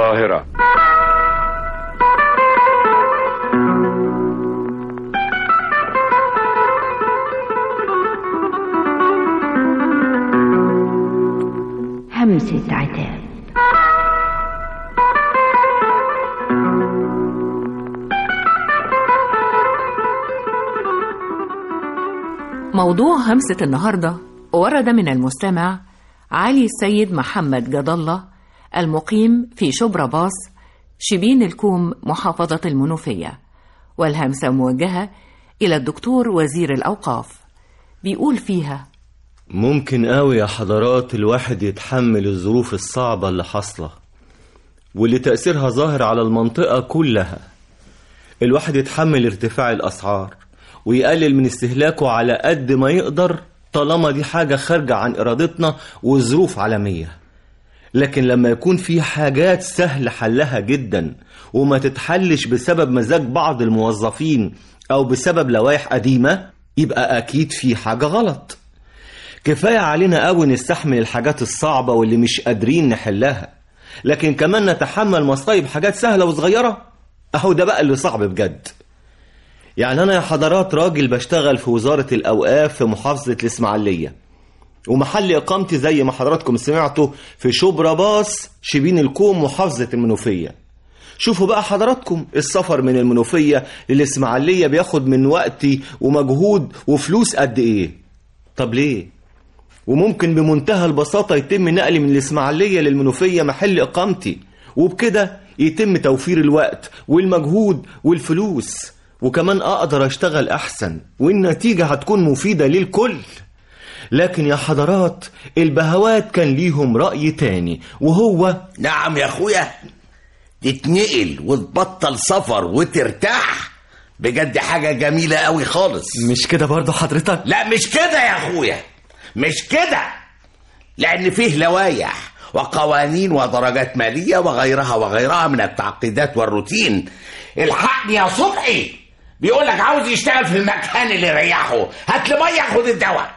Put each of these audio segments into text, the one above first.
القاهرة همسة عتاب موضوع همسة النهاردة ورد من المستمع علي السيد محمد جد الله المقيم في شبرا باص شبين الكوم محافظة المنوفية والهمسة موجهة إلى الدكتور وزير الأوقاف بيقول فيها ممكن قوي يا حضرات الواحد يتحمل الظروف الصعبة اللي حاصلة واللي تأثيرها ظاهر على المنطقة كلها الواحد يتحمل ارتفاع الأسعار ويقلل من استهلاكه على قد ما يقدر طالما دي حاجة خارجة عن إرادتنا وظروف عالمية لكن لما يكون في حاجات سهل حلها جدا وما تتحلش بسبب مزاج بعض الموظفين أو بسبب لوائح قديمة يبقى أكيد في حاجة غلط كفاية علينا قوي نستحمل الحاجات الصعبة واللي مش قادرين نحلها لكن كمان نتحمل مصايب حاجات سهلة وصغيرة أهو ده بقى اللي صعب بجد يعني أنا يا حضرات راجل بشتغل في وزارة الأوقاف في محافظة الإسماعيلية ومحل إقامتي زي ما حضراتكم سمعتوا في شبرا باص شبين الكوم محافظة المنوفية شوفوا بقى حضراتكم السفر من المنوفية للإسماعيلية بياخد من وقتي ومجهود وفلوس قد إيه طب ليه وممكن بمنتهى البساطة يتم نقلي من الإسماعيلية للمنوفية محل إقامتي وبكده يتم توفير الوقت والمجهود والفلوس وكمان أقدر أشتغل أحسن والنتيجة هتكون مفيدة للكل لكن يا حضرات البهوات كان ليهم رأي تاني وهو نعم يا اخويا تتنقل وتبطل سفر وترتاح بجد حاجة جميلة قوي خالص مش كده برضه حضرتك لا مش كده يا اخويا مش كده لان فيه لوايح وقوانين ودرجات مالية وغيرها وغيرها من التعقيدات والروتين الحقني يا صبحي بيقول لك عاوز يشتغل في المكان اللي يريحه هات لي ميه خد الدواء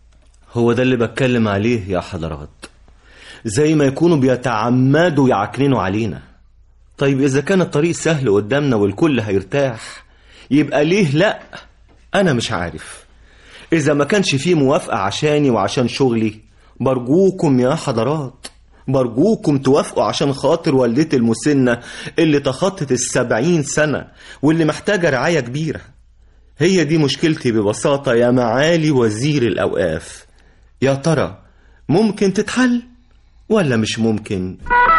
هو ده اللي بتكلم عليه يا حضرات زي ما يكونوا بيتعمدوا يعكننوا علينا طيب إذا كان الطريق سهل قدامنا والكل هيرتاح يبقى ليه لأ أنا مش عارف إذا ما كانش فيه موافقة عشاني وعشان شغلي برجوكم يا حضرات برجوكم توافقوا عشان خاطر والدتي المسنة اللي تخطت السبعين سنة واللي محتاجة رعاية كبيرة هي دي مشكلتي ببساطة يا معالي وزير الأوقاف يا ترى ممكن تتحل ولا مش ممكن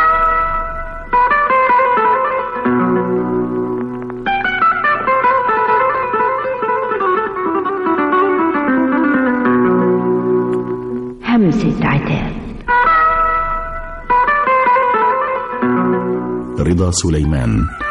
همسة عتاب رضا سليمان